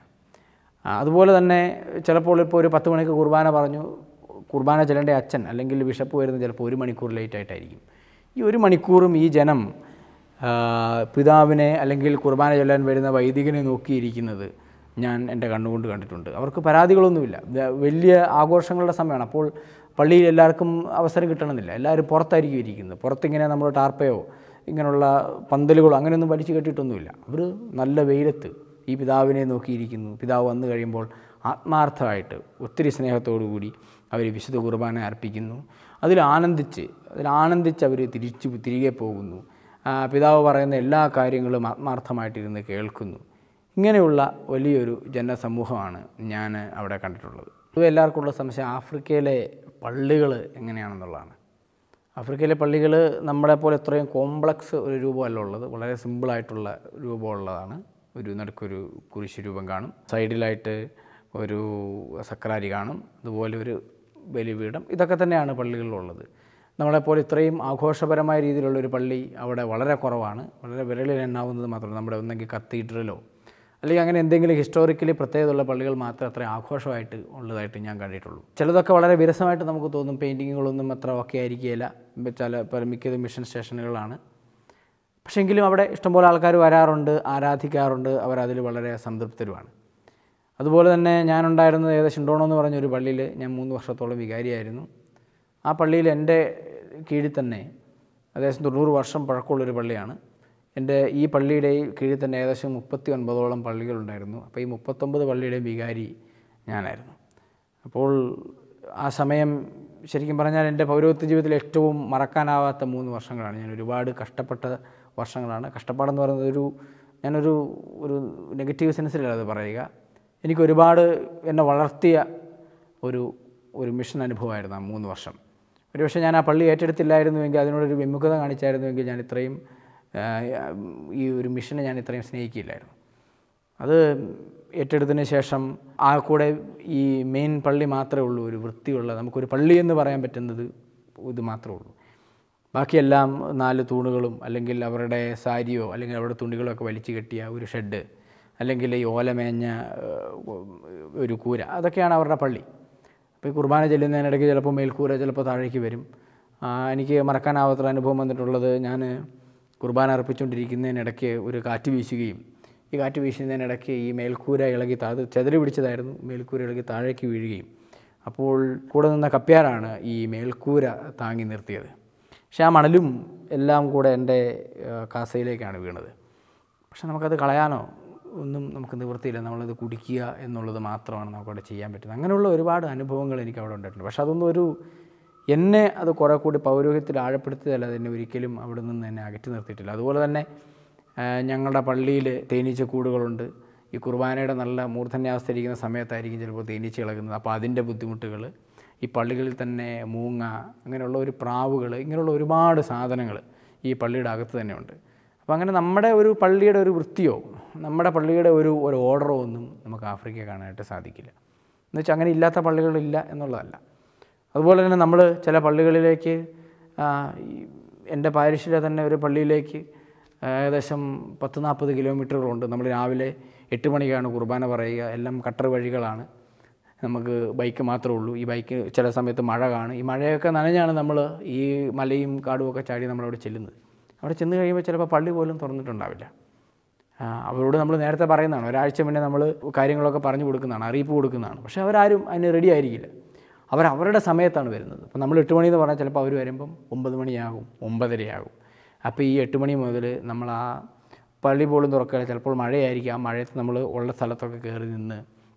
ആ, അതുപോലെ തന്നെ ചിലപ്പോൾ ഇപ്പോൾ ഒരു പത്ത് മണിക്ക് കുർബാന പറഞ്ഞു കുർബാന ചെല്ലേണ്ട അച്ഛൻ അല്ലെങ്കിൽ ബിഷപ്പ് വരുന്നത് ചിലപ്പോൾ ഒരു മണിക്കൂർ ലേറ്റ് ആയിട്ടായിരിക്കും ഈ ഒരു മണിക്കൂറും ഈ ജനം ആ, പിതാവിനെ അല്ലെങ്കിൽ കുർബാന ചൊല്ലാൻ വരുന്ന വൈദികനെ നോക്കിയിരിക്കുന്നത് ഞാൻ എൻ്റെ കണ്ണുകൊണ്ട് കണ്ടിട്ടുണ്ട് അവർക്ക് പരാതികളൊന്നുമില്ല വ- വലിയ ആഘോഷങ്ങളുടെ സമയമാണ് അപ്പോൾ പള്ളിയിൽ എല്ലാവർക്കും അവസരം കിട്ടണമെന്നില്ല എല്ലാവരും പുറത്തായിരിക്കും ഇരിക്കുന്നത് പുറത്തിങ്ങനെ നമ്മൾ ടാർപ്പയോ ഇങ്ങനെയുള്ള പന്തലുകളോ അങ്ങനെയൊന്നും വലിച്ചു കെട്ടിയിട്ടൊന്നുമില്ല അവർ നല്ല വെയിലത്ത് ഈ പിതാവിനെ നോക്കിയിരിക്കുന്നു പിതാവ് വന്നു കഴിയുമ്പോൾ ആത്മാർത്ഥമായിട്ട് ഒത്തിരി സ്നേഹത്തോടു കൂടി അവർ വിശുദ്ധ കുർബാന അർപ്പിക്കുന്നു അതിൽ ആനന്ദിച്ച് അതിൽ ആനന്ദിച്ച് അവർ തിരിച്ചു തിരികെ പോകുന്നു ആ, പിതാവ് പറയുന്ന എല്ലാ കാര്യങ്ങളും ആത്മാർത്ഥമായിട്ടിരുന്ന് കേൾക്കുന്നു ഇങ്ങനെയുള്ള വലിയൊരു ജനസമൂഹമാണ് ഞാൻ അവിടെ കണ്ടിട്ടുള്ളത് ഇത് എല്ലാവർക്കും ഉള്ള സംശയം ആഫ്രിക്കയിലെ പള്ളികൾ എങ്ങനെയാണെന്നുള്ളതാണ് ആഫ്രിക്കയിലെ പള്ളികൾ നമ്മളെ പോലെ ഇത്രയും കോംപ്ലക്സ് ഒരു രൂപമല്ല ഉള്ളത് വളരെ സിമ്പിളായിട്ടുള്ള രൂപമുള്ളതാണ് ഒരു നടുക്കൊരു കുരിശ് രൂപം കാണും സൈഡിലായിട്ട് ഒരു സക്രാരി കാണും അതുപോലെ ഒരു ബലിപീഠം ഇതൊക്കെ തന്നെയാണ് പള്ളികളിലുള്ളത് നമ്മളെപ്പോലെ ഇത്രയും ആഘോഷപരമായ രീതിയിലുള്ള ഒരു പള്ളി അവിടെ വളരെ കുറവാണ് വളരെ വിരലിൽ എണ്ണാവുന്നത് മാത്രമല്ല നമ്മുടെ ഒന്നെങ്കിൽ കത്തീഡ്രലോ അല്ലെങ്കിൽ അങ്ങനെ എന്തെങ്കിലും ഹിസ്റ്റോറിക്കലി പ്രത്യേകതയുള്ള പള്ളികൾ മാത്രമേ അത്ര ആഘോഷമായിട്ട് ഉള്ളതായിട്ട് ഞാൻ കണ്ടിട്ടുള്ളൂ ചിലതൊക്കെ വളരെ വിരസമായിട്ട് നമുക്ക് തോന്നും പെയിൻറ്റിങ്ങുകളൊന്നും അത്ര ഒക്കെ ആയിരിക്കുകയില്ല ചില പല മിക്കതും മിഷൻ സ്റ്റേഷനുകളാണ് പക്ഷേ എങ്കിലും അവിടെ ഇഷ്ടംപോലെ ആൾക്കാർ വരാറുണ്ട് ആരാധിക്കാറുണ്ട് അവരതിൽ വളരെ സംതൃപ്തരുമാണ് അതുപോലെ തന്നെ ഞാനുണ്ടായിരുന്നത് ഏകദേശം ഉണ്ടോണോ എന്ന് പറഞ്ഞ ഒരു പള്ളിയിൽ ഞാൻ മൂന്ന് വർഷത്തോളം വികാരിയായിരുന്നു ആ പള്ളിയിൽ എൻ്റെ കീഴിൽ തന്നെ ഏകദേശം തൊണ്ണൂറ് വർഷം പഴക്കമുള്ളൊരു പള്ളിയാണ് എൻ്റെ ഈ പള്ളിയുടെ കീഴിൽ തന്നെ ഏകദേശം മുപ്പത്തി ഒൻപതോളം പള്ളികളുണ്ടായിരുന്നു അപ്പോൾ ഈ മുപ്പത്തൊമ്പത് പള്ളിയുടെയും വികാരി ഞാനായിരുന്നു അപ്പോൾ ആ സമയം ശരിക്കും പറഞ്ഞാൽ എൻ്റെ പൗരോഹിത്യ ജീവിതത്തിൽ ഏറ്റവും മറക്കാനാവാത്ത മൂന്ന് വർഷങ്ങളാണ് ഞാൻ ഒരുപാട് കഷ്ടപ്പെട്ട വർഷങ്ങളാണ് കഷ്ടപ്പാടെന്ന് പറയുന്നത് ഒരു ഞാനൊരു ഒരു നെഗറ്റീവ് സെൻസിലല്ല അത് പറയുക എനിക്ക് ഒരുപാട് എന്നെ വളർത്തിയ ഒരു ഒരു മിഷൻ അനുഭവമായിരുന്നു ആ മൂന്ന് വർഷം ഒരുപക്ഷെ ഞാൻ ആ പള്ളി ഏറ്റെടുത്തില്ലായിരുന്നുവെങ്കിൽ അതിനോടൊരു വിമുഖത കാണിച്ചായിരുന്നുവെങ്കിൽ ഞാൻ ഇത്രയും ആ, ഈ ഒരു മിഷനെ ഞാൻ ഇത്രയും സ്നേഹിക്കില്ലായിരുന്നു അത് ഏറ്റെടുത്തതിന് ശേഷം ആ കൂടെ ഈ മെയിൻ പള്ളി മാത്രമേ ഉള്ളൂ ഒരു വൃത്തിയുള്ള നമുക്കൊരു പള്ളി എന്ന് പറയാൻ പറ്റുന്നത് ഇത് മാത്രമേ ഉള്ളൂ ബാക്കിയെല്ലാം നാല് തൂണുകളും അല്ലെങ്കിൽ അവരുടെ സാരിയോ അല്ലെങ്കിൽ അവരുടെ തുണികളോ ഒക്കെ വലിച്ചു കെട്ടിയ ഒരു ഷെഡ് അല്ലെങ്കിൽ ഈ ഓലമേഞ്ഞ ഏഹ്, ഒരു കൂര അതൊക്കെയാണ് അവരുടെ പള്ളി അപ്പോൾ ഈ കുർബാന ചെല്ലുന്നതിനിടയ്ക്ക് ചിലപ്പോൾ മേൽക്കൂര ചിലപ്പോൾ താഴേക്ക് വരും ആ, എനിക്ക് മറക്കാനാവാത്ത അനുഭവം വന്നിട്ടുള്ളത് ഞാൻ കുർബാന അർപ്പിച്ചുകൊണ്ടിരിക്കുന്നതിനിടയ്ക്ക് ഒരു കാറ്റ് വീശുകയും ഈ കാറ്റ് വീശുന്നതിനിടയ്ക്ക് ഈ മേൽക്കൂര ഇളകി താ അത് ചെതറി പിടിച്ചതായിരുന്നു മേൽക്കൂര ഇളകി താഴേക്ക് വീഴുകയും അപ്പോൾ കൂടെ നിന്ന കപ്പ്യാരാണ് ഈ മേൽക്കൂര താങ്ങി നിർത്തിയത് പക്ഷേ ആ മണലും എല്ലാം കൂടെ എൻ്റെ ആ, കാസയിലേക്കാണ് വീണത് പക്ഷെ നമുക്കത് കളയാനോ ഒന്നും നമുക്ക് നിവൃത്തിയില്ല നമ്മളത് കുടിക്കുക എന്നുള്ളത് മാത്രമാണ് നമുക്കവിടെ ചെയ്യാൻ പറ്റുന്നത് അങ്ങനെയുള്ള ഒരുപാട് അനുഭവങ്ങൾ എനിക്ക് അവിടെ ഉണ്ടായിട്ടുണ്ട് പക്ഷെ അതൊന്നും ഒരു എന്നെ അത് കുറേ കൂടി പൗരോഹിത്യത്തിൽ ആഴപ്പെടുത്തിയതല്ല അതെന്നെ ഒരിക്കലും അവിടെ നിന്ന് എന്നെ അകറ്റി നിർത്തിയിട്ടില്ല അതുപോലെ തന്നെ ആ, ഞങ്ങളുടെ പള്ളിയിൽ തേനീച്ച കൂടുകളുണ്ട് ഈ കുർബാനയുടെ നല്ല മൂർധന്യാവസ്ഥ ഇരിക്കുന്ന സമയത്തായിരിക്കും ചിലപ്പോൾ തേനീച്ച ഇളകുന്നത് അപ്പോൾ അതിൻ്റെ ബുദ്ധിമുട്ടുകൾ ഈ പള്ളികളിൽ തന്നെ മൂങ്ങ അങ്ങനെയുള്ള ഒരു പ്രാവുകൾ ഇങ്ങനെയുള്ള ഒരുപാട് സാധനങ്ങൾ ഈ പള്ളിയുടെ അകത്ത് തന്നെ ഉണ്ട് അപ്പോൾ അങ്ങനെ നമ്മുടെ ഒരു പള്ളിയുടെ ഒരു വൃത്തിയോ നമ്മുടെ പള്ളിയുടെ ഒരു ഒരു ഓർഡറോ ഒന്നും നമുക്ക് ആഫ്രിക്ക കാണാനായിട്ട് സാധിക്കില്ല എന്ന് വെച്ചാൽ അങ്ങനെ ഇല്ലാത്ത പള്ളികളില്ല എന്നുള്ളതല്ല അതുപോലെ തന്നെ നമ്മൾ ചില പള്ളികളിലേക്ക് ആ, ഈ എൻ്റെ പാരിഷിലെ തന്നെ ഒരു പള്ളിയിലേക്ക് ഏകദേശം പത്ത് നാൽപ്പത് കിലോമീറ്ററുകളുണ്ട് നമ്മൾ രാവിലെ എട്ട് മണിക്കാണ് കുർബാന പറയുക എല്ലാം കട്ടർ വഴികളാണ് നമുക്ക് ബൈക്ക് മാത്രമേ ഉള്ളൂ ഈ ബൈക്ക് ചില സമയത്ത് മഴ കാണും ഈ മഴയൊക്കെ നനഞ്ഞാണ് നമ്മൾ ഈ മലയും കാടും ഒക്കെ ചാടി നമ്മളവിടെ ചെല്ലുന്നത് അവിടെ ചെന്ന് കഴിയുമ്പോൾ ചിലപ്പോൾ പള്ളി പോലും തുറന്നിട്ടുണ്ടാവില്ല ആ, അവരോട് നമ്മൾ നേരത്തെ പറയുന്നതാണ് ഒരാഴ്ച മുന്നേ നമ്മൾ കാര്യങ്ങളൊക്കെ പറഞ്ഞു കൊടുക്കുന്നതാണ് അറിയിപ്പ് കൊടുക്കുന്നതാണ് പക്ഷേ അവരാരും അതിന് റെഡി ആയിരിക്കില്ല അവർ അവരുടെ സമയത്താണ് വരുന്നത് അപ്പോൾ നമ്മൾ എട്ട് മണി എന്ന് പറഞ്ഞാൽ ചിലപ്പോൾ അവർ വരുമ്പം ഒമ്പത് മണിയാകും ഒമ്പതരയാകും അപ്പോൾ ഈ എട്ട് മണി മുതൽ നമ്മൾ ആ പള്ളി പോലും തുറക്കുക ചിലപ്പോൾ മഴയായിരിക്കും ആ മഴയത്ത് നമ്മൾ ഉള്ള സ്ഥലത്തൊക്കെ കയറി നിന്ന്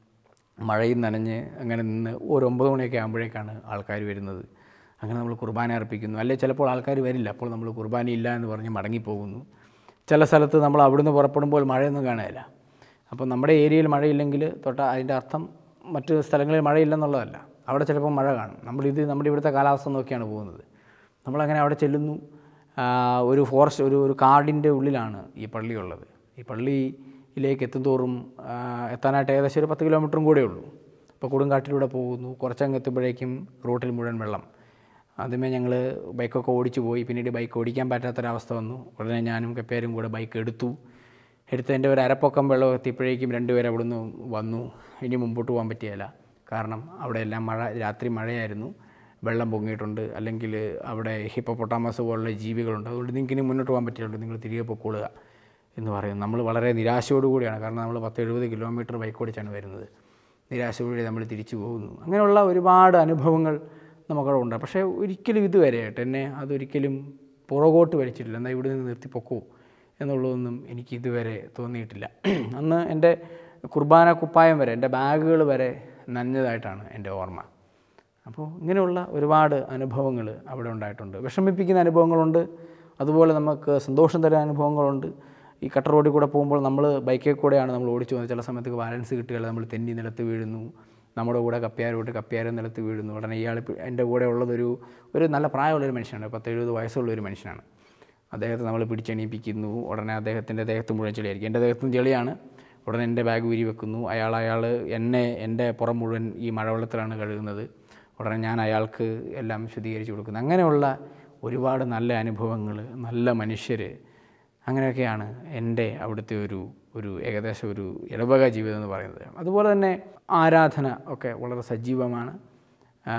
മഴയും നനഞ്ഞ് അങ്ങനെ നിന്ന് ഒരു ഒമ്പത് മണിയൊക്കെ ആകുമ്പോഴേക്കാണ് ആൾക്കാർ വരുന്നത് അങ്ങനെ നമ്മൾ കുർബാന അർപ്പിക്കുന്നു അല്ലെ ചിലപ്പോൾ ആൾക്കാർ വരില്ല അപ്പോൾ നമ്മൾ കുർബാന ഇല്ല എന്ന് പറഞ്ഞ് മടങ്ങിപ്പോകുന്നു ചില സ്ഥലത്ത് നമ്മൾ അവിടുന്ന് പുറപ്പെടുമ്പോൾ മഴയൊന്നും കാണുകയില്ല അപ്പോൾ നമ്മുടെ ഏരിയയിൽ മഴയില്ലെങ്കിൽ തൊട്ട അതിൻ്റെ അർത്ഥം മറ്റ് സ്ഥലങ്ങളിൽ മഴയില്ലെന്നുള്ളതല്ല അവിടെ ചിലപ്പോൾ മഴ കാണും നമ്മളിത് നമ്മുടെ ഇവിടുത്തെ കാലാവസ്ഥ നോക്കിയാണ് പോകുന്നത് നമ്മളങ്ങനെ അവിടെ ചെല്ലുന്നു ആ, ഒരു ഫോറസ്റ്റ് ഒരു ഒരു കാടിൻ്റെ ഉള്ളിലാണ് ഈ പള്ളിയുള്ളത് ഈ പള്ളിയിലേക്ക് എത്തുന്തോറും ആ, എത്താനായിട്ട് ഏകദേശം ഒരു പത്ത് കിലോമീറ്ററും കൂടെ ഉള്ളൂ അപ്പോൾ കൊടുങ്കാട്ടിലൂടെ പോകുന്നു കുറച്ചങ്ങ് എത്തുമ്പോഴേക്കും റോട്ടിൽ മുഴുവൻ വെള്ളം ആദ്യമേ ഞങ്ങൾ ബൈക്കൊക്കെ ഓടിച്ചു പോയി പിന്നീട് ബൈക്ക് ഓടിക്കാൻ പറ്റാത്തൊരവസ്ഥ വന്നു ഉടനെ ഞാനും കപ്പേരും കൂടെ ബൈക്ക് എടുത്തു എടുത്തതിൻ്റെ ഒരു അരപ്പൊക്കം വെള്ളം എത്തിയപ്പോഴേക്കും രണ്ടുപേരും അവിടുന്ന് വന്നു ഇനി മുമ്പോട്ട് പോകാൻ പറ്റിയല്ല കാരണം അവിടെ എല്ലാം മഴ രാത്രി മഴയായിരുന്നു വെള്ളം പൊങ്ങിയിട്ടുണ്ട് അല്ലെങ്കിൽ അവിടെ ഹിപ്പോപ്പൊട്ടാമസ് പോലുള്ള ജീവികളുണ്ട് അതുകൊണ്ട് നിങ്ങൾക്ക് ഇനി മുന്നോട്ട് പോകാൻ പറ്റില്ല നിങ്ങൾ തിരികെ പൊക്കോളുക എന്ന് പറയും നമ്മൾ വളരെ നിരാശയോടുകൂടിയാണ് കാരണം നമ്മൾ പത്ത് എഴുപത് കിലോമീറ്റർ ബൈക്ക് ഓടിച്ചാണ് വരുന്നത് നിരാശയോടുകൂടി നമ്മൾ തിരിച്ചു പോകുന്നു അങ്ങനെയുള്ള ഒരുപാട് അനുഭവങ്ങൾ നമുക്കവിടെ ഉണ്ട് പക്ഷേ ഒരിക്കലും ഇതുവരെയായിട്ട് എന്നെ അതൊരിക്കലും പുറകോട്ട് വലിച്ചിട്ടില്ല എന്നാൽ ഇവിടെ നിന്ന് നിർത്തി പൊക്കൂ എന്നുള്ളതൊന്നും എനിക്ക് ഇതുവരെ തോന്നിയിട്ടില്ല അന്ന് എൻ്റെ കുർബാന കുപ്പായം വരെ എൻ്റെ ബാഗുകൾ വരെ നനഞ്ഞതായിട്ടാണ് എൻ്റെ ഓർമ്മ അപ്പോൾ ഇങ്ങനെയുള്ള ഒരുപാട് അനുഭവങ്ങൾ അവിടെ ഉണ്ടായിട്ടുണ്ട് വിഷമിപ്പിക്കുന്ന അനുഭവങ്ങളുണ്ട് അതുപോലെ നമുക്ക് സന്തോഷം തരുന്ന അനുഭവങ്ങളുണ്ട് ഈ കട്ട റോഡിൽ കൂടെ പോകുമ്പോൾ നമ്മൾ ബൈക്കിൽ കൂടെയാണ് നമ്മൾ ഓടിച്ചു പോകുന്നത് ചില സമയത്ത് ബാലൻസ് കിട്ടുകയില്ല നമ്മൾ തെന്നി നിലത്ത് വീഴുന്നു നമ്മുടെ കൂടെ കപ്പ്യാരോട്ട് കപ്പ്യാരും നിലത്ത് വീഴുന്നു ഉടനെ ഇയാൾ ഇപ്പ- എൻ്റെ കൂടെ ഉള്ളതൊരു ഒരു നല്ല പ്രായമുള്ളൊരു മനുഷ്യനാണ് പത്ത് എഴുപത് വയസ്സുള്ള ഒരു മനുഷ്യനാണ് അദ്ദേഹത്തെ നമ്മൾ പിടിച്ചെണീപ്പിക്കുന്നു ഉടനെ അദ്ദേഹത്തിൻ്റെ ദേഹത്ത് മുഴുവൻ ചെളിയായിരിക്കും എൻ്റെ ദേഹത്തും ചെളിയാണ് ഉടനെ എൻ്റെ ബാഗ് ഊരി വെക്കുന്നു അയാൾ അയാൾ എന്നെ എൻ്റെ പുറം മുഴുവൻ ഈ മഴവെള്ളത്തിലാണ് കഴുകുന്നത് ഉടനെ ഞാൻ അയാൾക്ക് എല്ലാം ശുദ്ധീകരിച്ച് കൊടുക്കുന്നു അങ്ങനെയുള്ള ഒരുപാട് നല്ല അനുഭവങ്ങൾ നല്ല മനുഷ്യർ അങ്ങനെയൊക്കെയാണ് എൻ്റെ അവിടുത്തെ ഒരു ഒരു ഏകദേശം ഒരു ഇടവക ജീവിതം എന്ന് പറയുന്നത് അതുപോലെ തന്നെ ആരാധന ഒക്കെ വളരെ സജീവമാണ് ആ,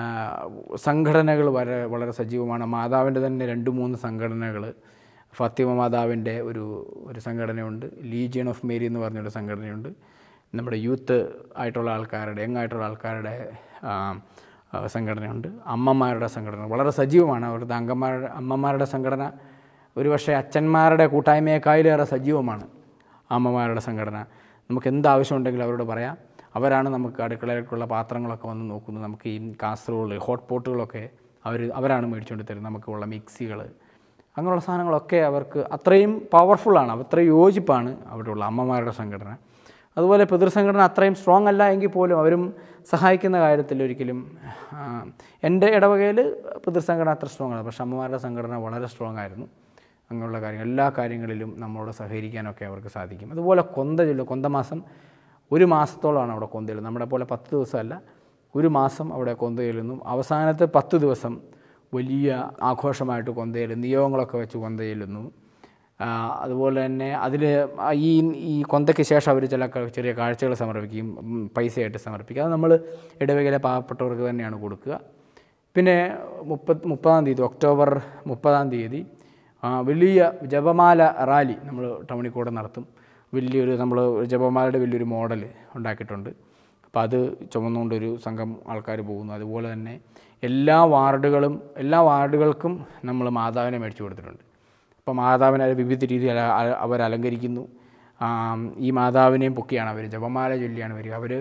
സംഘടനകൾ വളരെ വളരെ സജീവമാണ് മാതാവിൻ്റെ തന്നെ രണ്ട് മൂന്ന് സംഘടനകൾ ഫാത്തിമ മാതാവിൻ്റെ ഒരു ഒരു സംഘടനയുണ്ട് ലീജിയൻ ഓഫ് മേരി എന്ന് പറഞ്ഞൊരു സംഘടനയുണ്ട് നമ്മുടെ യൂത്ത് ആയിട്ടുള്ള ആൾക്കാരുടെ യങ് ആയിട്ടുള്ള ആൾക്കാരുടെ ആ, ആ, സംഘടനയുണ്ട് അമ്മമാരുടെ സംഘടന വളരെ സജീവമാണ് അവരുടെ അംഗന്മാരുടെ അമ്മമാരുടെ സംഘടന ഒരുപക്ഷെ അച്ഛന്മാരുടെ കൂട്ടായ്മയെക്കാളിലേറെ സജീവമാണ് അമ്മമാരുടെ സംഘടന നമുക്ക് എന്ത് ആവശ്യമുണ്ടെങ്കിലും അവരോട് പറയാം അവരാണ് നമുക്ക് അടുക്കളയിലേക്കുള്ള പാത്രങ്ങളൊക്കെ വന്ന് നോക്കുന്നത് നമുക്ക് ഈ കാസറോള് ഹോട്ട് പോട്ടുകളൊക്കെ അവർ അവരാണ് മേടിച്ചുകൊണ്ട് തരുന്നത് നമുക്കുള്ള മിക്സികൾ അങ്ങനെയുള്ള സാധനങ്ങളൊക്കെ അവർക്ക് അത്രയും പവർഫുള്ളാണ് അത്രയും യോജിപ്പാണ് അവിടെയുള്ള അമ്മമാരുടെ സംഘടന അതുപോലെ പിതൃസംഘടന അത്രയും സ്ട്രോങ് അല്ല എങ്കിൽ പോലും അവരും സഹായിക്കുന്ന കാര്യത്തിൽ ഒരിക്കലും ആ, എൻ്റെ ഇടവകയിൽ പിതൃസംഘടന അത്ര സ്ട്രോങ് ആണ് പക്ഷേ അമ്മമാരുടെ സംഘടന വളരെ സ്ട്രോങ് ആയിരുന്നു അങ്ങനെയുള്ള കാര്യങ്ങൾ എല്ലാ കാര്യങ്ങളിലും നമ്മളോട് സഹകരിക്കാനൊക്കെ അവർക്ക് സാധിക്കും അതുപോലെ കൊന്ത ചൊല്ലും കൊന്തമാസം ഒരു മാസത്തോളമാണ് അവിടെ കൊന്ത ചൊല്ലുന്നത് നമ്മുടെ പോലെ പത്ത് ദിവസമല്ല ഒരു മാസം അവിടെ കൊന്ത ചൊല്ലുന്നു അവസാനത്തെ പത്ത് ദിവസം വലിയ ആഘോഷമായിട്ട് കൊന്ത ചൊല്ലുന്നു നിയോഗങ്ങളൊക്കെ വെച്ച് കൊന്ത ചൊല്ലുന്നു ആ, അതുപോലെ തന്നെ അതിൽ ഈ ഈ കൊന്തയ്ക്ക് ശേഷം അവർ ചില ക- ചെറിയ കാഴ്ചകൾ സമർപ്പിക്കും ഉം, പൈസയായിട്ട് സമർപ്പിക്കുക അത് നമ്മൾ ഇടവകയിലെ പാവപ്പെട്ടവർക്ക് തന്നെയാണ് കൊടുക്കുക പിന്നെ മുപ്പത് മുപ്പതാം തീയതി ഒക്ടോബർ മുപ്പതാം തീയതി ആ, വലിയ ജപമാല റാലി നമ്മൾ ടൗണിൽ കൂടെ നടത്തും വലിയൊരു നമ്മൾ ജപമാലയുടെ വലിയൊരു മോഡൽ ഉണ്ടാക്കിയിട്ടുണ്ട് അപ്പോൾ അത് ചുമന്നുകൊണ്ടൊരു സംഘം ആൾക്കാർ പോകുന്നു അതുപോലെ തന്നെ എല്ലാ വാർഡുകളും എല്ലാ വാർഡുകൾക്കും നമ്മൾ മാതാവിനെ മേടിച്ചു കൊടുത്തിട്ടുണ്ട് അപ്പോൾ മാതാവിനെ അത് വിവിധ രീതിയിൽ അല- അല- അവർ അലങ്കരിക്കുന്നു ആം, ഈ മാതാവിനെയും പൊക്കിയാണ് അവർ ജപമാല ചൊല്ലിയാണ് വരിക അവർ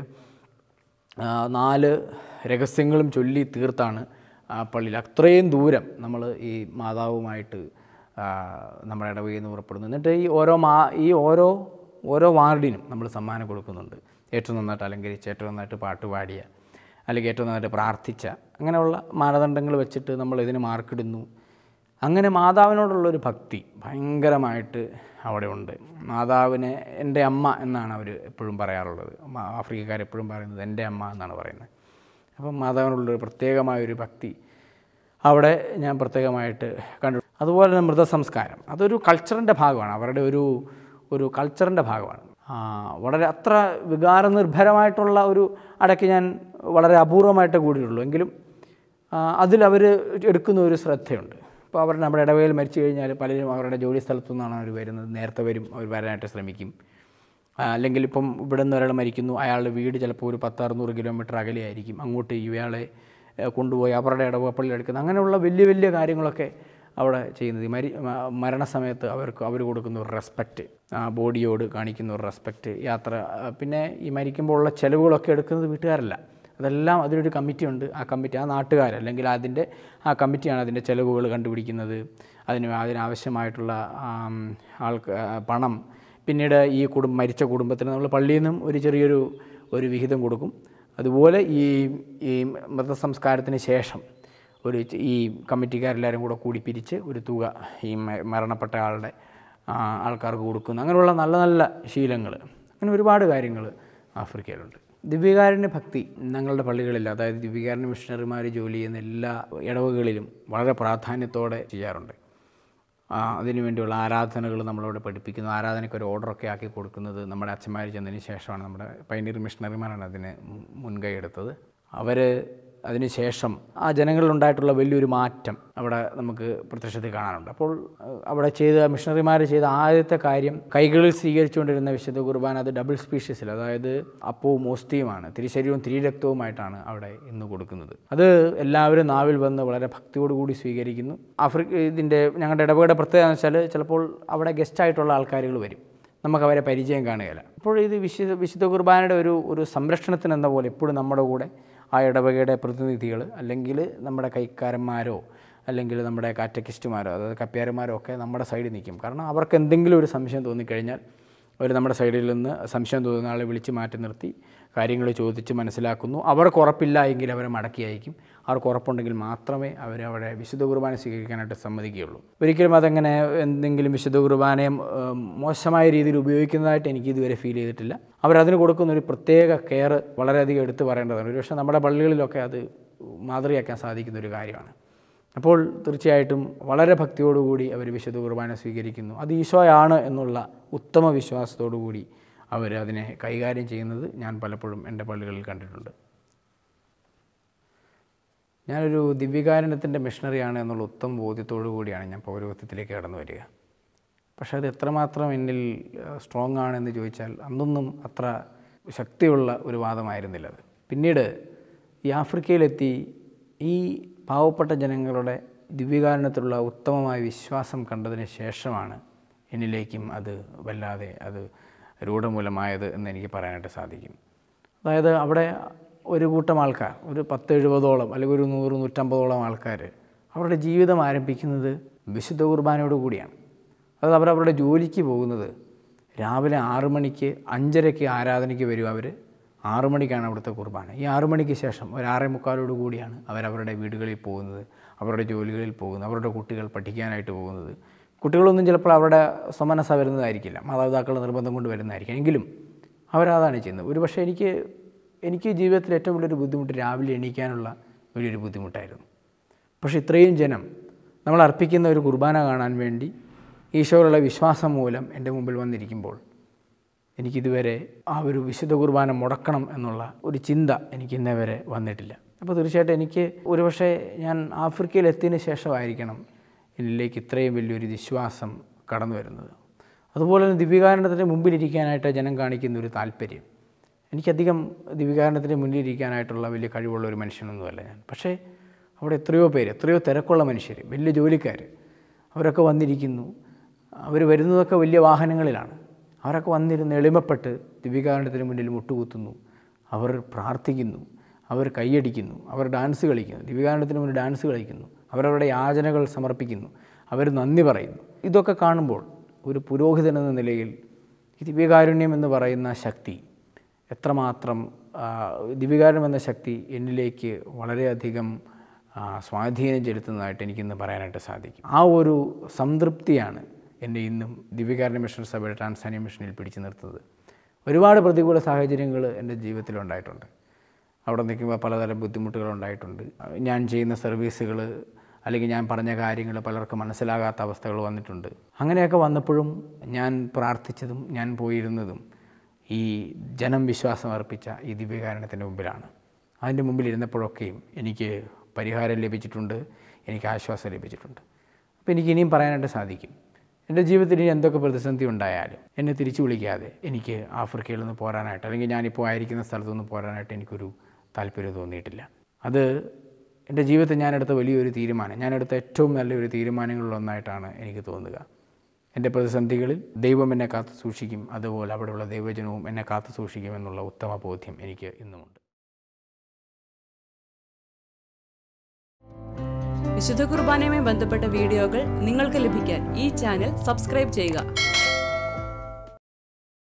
ആ, നാല് രഹസ്യങ്ങളും ചൊല്ലി തീർത്താണ് ആ പള്ളിയിൽ അത്രയും ദൂരം നമ്മൾ ഈ മാതാവുമായിട്ട് ആ, നമ്മുടെ ഇടവകയിൽ നിന്ന് പുറപ്പെടുന്നു എന്നിട്ട് ഈ ഓരോ മാ ഈ ഓരോ ഓരോ വാർഡിനും നമ്മൾ സമ്മാനം കൊടുക്കുന്നുണ്ട് ഏറ്റവും നന്നായിട്ട് അലങ്കരിച്ച് ഏറ്റവും നന്നായിട്ട് പാട്ട് പാടിയ അല്ലെങ്കിൽ ഏറ്റവും നന്നായിട്ട് പ്രാർത്ഥിച്ച അങ്ങനെയുള്ള മാനദണ്ഡങ്ങൾ വെച്ചിട്ട് നമ്മൾ ഇതിന് മാർക്കിടുന്നു അങ്ങനെ മാതാവിനോടുള്ളൊരു ഭക്തി ഭയങ്കരമായിട്ട് അവിടെ ഉണ്ട് മാതാവിനെ എൻ്റെ അമ്മ എന്നാണ് അവർ എപ്പോഴും പറയാറുള്ളത് മ- ആഫ്രിക്കക്കാർ എപ്പോഴും പറയുന്നത് എൻ്റെ അമ്മ എന്നാണ് പറയുന്നത് അപ്പം മാതാവിനോടുള്ളൊരു പ്രത്യേകമായൊരു ഭക്തി അവിടെ ഞാൻ പ്രത്യേകമായിട്ട് കണ്ടു അതുപോലെ തന്നെ മൃതസംസ്കാരം അതൊരു കൾച്ചറിൻ്റെ ഭാഗമാണ് അവരുടെ ഒരു ഒരു കൾച്ചറിൻ്റെ ഭാഗമാണ് ആ, വളരെ അത്ര വികാരനിർഭരമായിട്ടുള്ള ഒരു അടയ്ക്ക് ഞാൻ വളരെ അപൂർവമായിട്ടേ കൂടിയുള്ളൂ എങ്കിലും അതിലവർ എടുക്കുന്ന ഒരു ശ്രദ്ധയുണ്ട് ഇപ്പോൾ അവർ നമ്മുടെ ഇടവകയിൽ മരിച്ചു കഴിഞ്ഞാൽ പലരും അവരുടെ ജോലി സ്ഥലത്തു നിന്നാണ് അവർ വരുന്നത് നേരത്തെ വരും അവർ വരാനായിട്ട് ശ്രമിക്കും ആ, അല്ലെങ്കിൽ ഇപ്പം ഇവിടെ നിന്ന് ഒരാൾ മരിക്കുന്നു അയാളുടെ വീട് ചിലപ്പോൾ ഒരു പത്ത് അറുന്നൂറ് കിലോമീറ്റർ അകലെയായിരിക്കും അങ്ങോട്ട് ഇയാളെ ഏ, കൊണ്ടുപോയി അവരുടെ ഇടവപ്പള്ളി എടുക്കുന്നത് അങ്ങനെയുള്ള വലിയ വലിയ കാര്യങ്ങളൊക്കെ അവിടെ ചെയ്യുന്നത് ഈ മരി മ- മരണസമയത്ത് അവർക്ക് അവർ കൊടുക്കുന്ന ഒരു റെസ്പെക്റ്റ് ബോഡിയോട് കാണിക്കുന്ന ഒരു റെസ്പെക്റ്റ് യാത്ര ആ, പിന്നെ ഈ മരിക്കുമ്പോൾ ഉള്ള ചിലവുകളൊക്കെ എടുക്കുന്നത് വീട്ടുകാരല്ല അതെല്ലാം അതിനൊരു കമ്മിറ്റി ഉണ്ട് ആ കമ്മിറ്റി ആ നാട്ടുകാർ അല്ലെങ്കിൽ അതിൻ്റെ ആ കമ്മിറ്റിയാണ് അതിൻ്റെ ചിലവുകൾ കണ്ടുപിടിക്കുന്നത് അതിന് അതിനാവശ്യമായിട്ടുള്ള ആം, ആൾക്ക് ആ, പണം പിന്നീട് ഈ കുടുംബം മരിച്ച കുടുംബത്തിന് നമ്മൾ പള്ളിയിൽ നിന്നും ഒരു ചെറിയൊരു ഒരു വിഹിതം കൊടുക്കും അതുപോലെ ഈ ഈ മൃതസംസ്കാരത്തിന് ശേഷം ഒരു ച- ഈ കമ്മിറ്റിക്കാരെല്ലാവരും കൂടെ കൂടി പിരിച്ച് ഒരു തുക ഈ മ- മരണപ്പെട്ട ആളുടെ ആ, ആൾക്കാർക്ക് കൊടുക്കുന്നു അങ്ങനെയുള്ള നല്ല നല്ല ശീലങ്ങൾ അങ്ങനെ ഒരുപാട് കാര്യങ്ങൾ ആഫ്രിക്കയിലുണ്ട് ദിവ്യകാരുണ്യ ഭക്തി ഞങ്ങളുടെ പള്ളികളിൽ അതായത് ദിവ്യകാരുണ്യ മിഷണറിമാർ ജോലി ചെയ്യുന്ന എല്ലാ ഇടവകളിലും വളരെ പ്രാധാന്യത്തോടെ ചെയ്യാറുണ്ട് ആ, അതിനു വേണ്ടിയുള്ള ആരാധനകൾ നമ്മളവിടെ പഠിപ്പിക്കുന്നു ആരാധനയ്ക്ക് ഒരു ഓർഡറൊക്കെ ആക്കി കൊടുക്കുന്നത് നമ്മുടെ അച്ഛന്മാർ ചെന്നതിന് ശേഷമാണ് നമ്മുടെ പൈനീർ മിഷണറിമാരാണ് അതിന് മു- മുൻകൈ എടുത്തത് അവർ അതിനുശേഷം ആ ജനങ്ങളിലുണ്ടായിട്ടുള്ള വലിയൊരു മാറ്റം അവിടെ നമുക്ക് പ്രത്യക്ഷത്തിൽ കാണാനുണ്ട് അപ്പോൾ അഹ് അവിടെ ചെയ്ത മിഷണറിമാർ ചെയ്ത ആദ്യത്തെ കാര്യം കൈകളിൽ സ്വീകരിച്ചുകൊണ്ടിരുന്ന വിശുദ്ധ കുർബാന അത് ഡബിൾ സ്പീഷ്യസിൽ അതായത് അപ്പവും ഓസ്തിയുമാണ് തിരിശരീരവും തിരിരക്തവുമായിട്ടാണ് അവിടെ ഇന്ന് കൊടുക്കുന്നത് അത് എല്ലാവരും നാവിൽ വന്ന് വളരെ ഭക്തിയോടുകൂടി സ്വീകരിക്കുന്നു ആഫ്രിക്ക ഇതിൻ്റെ ഞങ്ങളുടെ ഇടപെട പ്രത്യേകത എന്ന് വെച്ചാൽ ചിലപ്പോൾ അവിടെ ഗസ്റ്റായിട്ടുള്ള ആൾക്കാരുകൾ വരും നമുക്ക് അവരെ പരിചയം കാണുകയില്ല അപ്പോൾ ഇത് വിശുദ്ധ വിശുദ്ധ കുർബാനയുടെ ഒരു ഒരു സംരക്ഷണത്തിന് എന്ന പോലെ എപ്പോഴും നമ്മുടെ കൂടെ ആ ഇടവകയുടെ പ്രതിനിധികൾ അല്ലെങ്കിൽ നമ്മുടെ കൈക്കാരന്മാരോ അല്ലെങ്കിൽ നമ്മുടെ കാറ്റക്കിസ്റ്റുമാരോ അതായത് കപ്പ്യാരന്മാരോ ഒക്കെ നമ്മുടെ സൈഡിൽ നിൽക്കും കാരണം അവർക്ക് എന്തെങ്കിലും ഒരു സംശയം തോന്നിക്കഴിഞ്ഞാൽ അവർ നമ്മുടെ സൈഡിൽ നിന്ന് സംശയം തോന്നുന്ന ആളെ വിളിച്ച് മാറ്റി നിർത്തി കാര്യങ്ങൾ ചോദിച്ച് മനസ്സിലാക്കുന്നു അവർക്ക് ഉറപ്പില്ല എങ്കിൽ അവരെ മടക്കി അയക്കും അവർക്ക് ഉറപ്പുണ്ടെങ്കിൽ മാത്രമേ അവർ അവിടെ വിശുദ്ധ കുർബാന സ്വീകരിക്കാനായിട്ട് സമ്മതിക്കുകയുള്ളൂ ഒരിക്കലും അതങ്ങനെ എന്തെങ്കിലും വിശുദ്ധ കുർബാനയെ ഏം, മോശമായ രീതിയിൽ ഉപയോഗിക്കുന്നതായിട്ട് എനിക്ക് ഇതുവരെ ഫീൽ ചെയ്തിട്ടില്ല അവരതിന് കൊടുക്കുന്ന ഒരു പ്രത്യേക കെയർ വളരെയധികം എടുത്തു പറയേണ്ടതാണ് ഒരുപക്ഷെ നമ്മുടെ പള്ളികളിലൊക്കെ അത് മാതൃകയാക്കാൻ സാധിക്കുന്ന ഒരു കാര്യമാണ് അപ്പോൾ തീർച്ചയായിട്ടും വളരെ ഭക്തിയോടുകൂടി അവർ വിശുദ്ധ കുർബാന സ്വീകരിക്കുന്നു അത് ഈശോയാണ് എന്നുള്ള ഉത്തമ വിശ്വാസത്തോടു കൂടി അവർ അതിനെ കൈകാര്യം ചെയ്യുന്നത് ഞാൻ പലപ്പോഴും എൻ്റെ പള്ളികളിൽ കണ്ടിട്ടുണ്ട് ഞാനൊരു ദിവ്യകാരുണ്യത്തിൻ്റെ മിഷണറിയാണ് എന്നുള്ള ഉത്തമ ബോധ്യത്തോടു കൂടിയാണ് ഞാൻ പൗരോഹിത്യത്തിലേക്ക് കടന്നു വരിക പക്ഷേ അത് എത്രമാത്രം എന്നിൽ സ്ട്രോങ് ആണെന്ന് ചോദിച്ചാൽ അന്നൊന്നും അത്ര ശക്തിയുള്ള ഒരു വാദമായിരുന്നില്ല അത് പിന്നീട് ഈ ആഫ്രിക്കയിലെത്തി ഈ പാവപ്പെട്ട ജനങ്ങളുടെ ദിവ്യകാരണത്തിലുള്ള ഉത്തമമായ വിശ്വാസം കണ്ടതിന് ശേഷമാണ് എന്നിലേക്കും അത് വല്ലാതെ അത് രൂഢമൂലമായത് എന്ന് എനിക്ക് പറയാനായിട്ട് സാധിക്കും അതായത് അവിടെ ഒരു കൂട്ടം ആൾക്കാർ ഒരു പത്ത് എഴുപതോളം അല്ലെങ്കിൽ ഒരു നൂറ് നൂറ്റമ്പതോളം ആൾക്കാർ അവരുടെ ജീവിതം ആരംഭിക്കുന്നത് വിശുദ്ധ കുർബാനയോട് കൂടിയാണ് അത് അവർ അവരുടെ ജോലിക്ക് പോകുന്നത് രാവിലെ ആറു മണിക്ക് അഞ്ചരയ്ക്ക് ആരാധനയ്ക്ക് വരും അവർ ആറു മണിക്കാണ് അവിടുത്തെ കുർബാന ഈ ആറു മണിക്ക് ശേഷം ഒരു ആറേ മുക്കാലോട് കൂടിയാണ് അവരവരുടെ വീടുകളിൽ പോകുന്നത് അവരുടെ ജോലികളിൽ പോകുന്നത് അവരുടെ കുട്ടികൾ പഠിക്കാനായിട്ട് പോകുന്നത് കുട്ടികളൊന്നും ചിലപ്പോൾ അവരുടെ സമനസ വരുന്നതായിരിക്കില്ല മാതാപിതാക്കളുടെ നിർബന്ധം കൊണ്ട് വരുന്നതായിരിക്കും എങ്കിലും അവരതാണ് ചെയ്യുന്നത് ഒരു പക്ഷേ എനിക്ക് എനിക്ക് ജീവിതത്തിൽ ഏറ്റവും വലിയൊരു ബുദ്ധിമുട്ട് രാവിലെ എണീക്കാനുള്ള വലിയൊരു ബുദ്ധിമുട്ടായിരുന്നു പക്ഷേ ഇത്രയും ജനം നമ്മൾ അർപ്പിക്കുന്ന ഒരു കുർബാന കാണാൻ വേണ്ടി ഈശോയിലുള്ള വിശ്വാസം മൂലം എൻ്റെ മുമ്പിൽ വന്നിരിക്കുമ്പോൾ എനിക്കിതുവരെ ആ ഒരു വിശുദ്ധ കുർബാന മുടക്കണം എന്നുള്ള ഒരു ചിന്ത എനിക്ക് ഇന്നേ വരെ വന്നിട്ടില്ല അപ്പോൾ തീർച്ചയായിട്ടും എനിക്ക് ഒരുപക്ഷെ ഞാൻ ആഫ്രിക്കയിൽ എത്തിയതിന് ശേഷമായിരിക്കണം എന്നിലേക്ക് ഇത്രയും വലിയൊരു വിശ്വാസം കടന്നു വരുന്നത് അതുപോലെ തന്നെ ദിവ്യകാരണത്തിൻ്റെ മുമ്പിലിരിക്കാനായിട്ട് ജനം കാണിക്കുന്ന ഒരു താല്പര്യം എനിക്കധികം ദിവ്യകാരണത്തിന് മുന്നിലിരിക്കാനായിട്ടുള്ള വലിയ കഴിവുള്ള ഒരു മനുഷ്യനൊന്നുമല്ല ഞാൻ പക്ഷേ അവിടെ എത്രയോ പേര് എത്രയോ തിരക്കുള്ള മനുഷ്യർ വലിയ ജോലിക്കാർ അവരൊക്കെ വന്നിരിക്കുന്നു അവർ വരുന്നതൊക്കെ വലിയ വാഹനങ്ങളിലാണ് അവരൊക്കെ വന്നിരുന്ന് എളിമപ്പെട്ട് ദിവ്യകാരണത്തിന് മുന്നിൽ മുട്ടുകുത്തുന്നു അവർ പ്രാർത്ഥിക്കുന്നു അവർ കൈയടിക്കുന്നു അവർ ഡാൻസ് കളിക്കുന്നു ദിവ്യകാരണത്തിന് മുന്നിൽ ഡാൻസ് കളിക്കുന്നു അവരവരുടെ യാചനകൾ സമർപ്പിക്കുന്നു അവർ നന്ദി പറയുന്നു ഇതൊക്കെ കാണുമ്പോൾ ഒരു പുരോഹിതൻ എന്ന നിലയിൽ ഈ ദിവ്യകാരുണ്യം എന്ന് പറയുന്ന ശക്തി എത്രമാത്രം ആ, ദിവ്യകാരുണ്യം എന്ന ശക്തി എന്നിലേക്ക് വളരെയധികം ആ, സ്വാധീനം ചെലുത്തുന്നതായിട്ട് എനിക്കിന്ന് പറയാനായിട്ട് സാധിക്കും ആ ഒരു സംതൃപ്തിയാണ് എന്നെ ഇന്നും ദിവ്യകാരുണ്യ മിഷൻ സഭയുടെ ടാൻസാനിയ മിഷനിൽ പിടിച്ചു നിർത്തുന്നത് ഒരുപാട് പ്രതികൂല സാഹചര്യങ്ങൾ എൻ്റെ ജീവിതത്തിലുണ്ടായിട്ടുണ്ട് അവിടെ നിൽക്കുമ്പോൾ പലതരം ബുദ്ധിമുട്ടുകൾ ഉണ്ടായിട്ടുണ്ട് ഞാൻ ചെയ്യുന്ന സർവീസുകൾ അല്ലെങ്കിൽ ഞാൻ പറഞ്ഞ കാര്യങ്ങൾ പലർക്കും മനസ്സിലാകാത്ത അവസ്ഥകൾ വന്നിട്ടുണ്ട് അങ്ങനെയൊക്കെ വന്നപ്പോഴും ഞാൻ പ്രാർത്ഥിച്ചതും ഞാൻ പോയിരുന്നതും ഈ ജനം വിശ്വാസം അർപ്പിച്ച ഈ ദിവ്യകാരണത്തിൻ്റെ മുമ്പിലാണ് അതിൻ്റെ മുമ്പിൽ ഇരുന്നപ്പോഴൊക്കെയും എനിക്ക് പരിഹാരം ലഭിച്ചിട്ടുണ്ട് എനിക്ക് ആശ്വാസം ലഭിച്ചിട്ടുണ്ട് അപ്പോൾ എനിക്ക് ഇനിയും പറയാനായിട്ട് സാധിക്കും എൻ്റെ ജീവിതത്തിൽ ഇനി എന്തൊക്കെ പ്രതിസന്ധി ഉണ്ടായാലും എന്നെ തിരിച്ചു വിളിക്കാതെ എനിക്ക് ആഫ്രിക്കയിൽ നിന്ന് പോരാനായിട്ട് അല്ലെങ്കിൽ ഞാനിപ്പോൾ ആയിരിക്കുന്ന സ്ഥലത്തു നിന്ന് പോരാനായിട്ട് എനിക്കൊരു താല്പര്യം തോന്നിയിട്ടില്ല അത് എൻ്റെ ജീവിതത്തിൽ ഞാനെടുത്ത വലിയൊരു തീരുമാനം ഞാനെടുത്ത ഏറ്റവും നല്ലൊരു തീരുമാനങ്ങളിലൊന്നായിട്ടാണ് എനിക്ക് തോന്നുക എൻ്റെ പ്രതിസന്ധികളിൽ ദൈവം എന്നെ കാത്തു സൂക്ഷിക്കും അതുപോലെ അവിടെയുള്ള ദൈവജനവും എന്നെ കാത്തു സൂക്ഷിക്കും എന്നുള്ള ഉത്തമ ബോധ്യം എനിക്ക് ഇന്നുമുണ്ട് വിശുദ്ധ കുർബാനയുമായി ബന്ധപ്പെട്ട വീഡിയോകൾ നിങ്ങൾക്ക് ലഭിക്കാൻ ഈ ചാനൽ സബ്സ്ക്രൈബ് ചെയ്യുക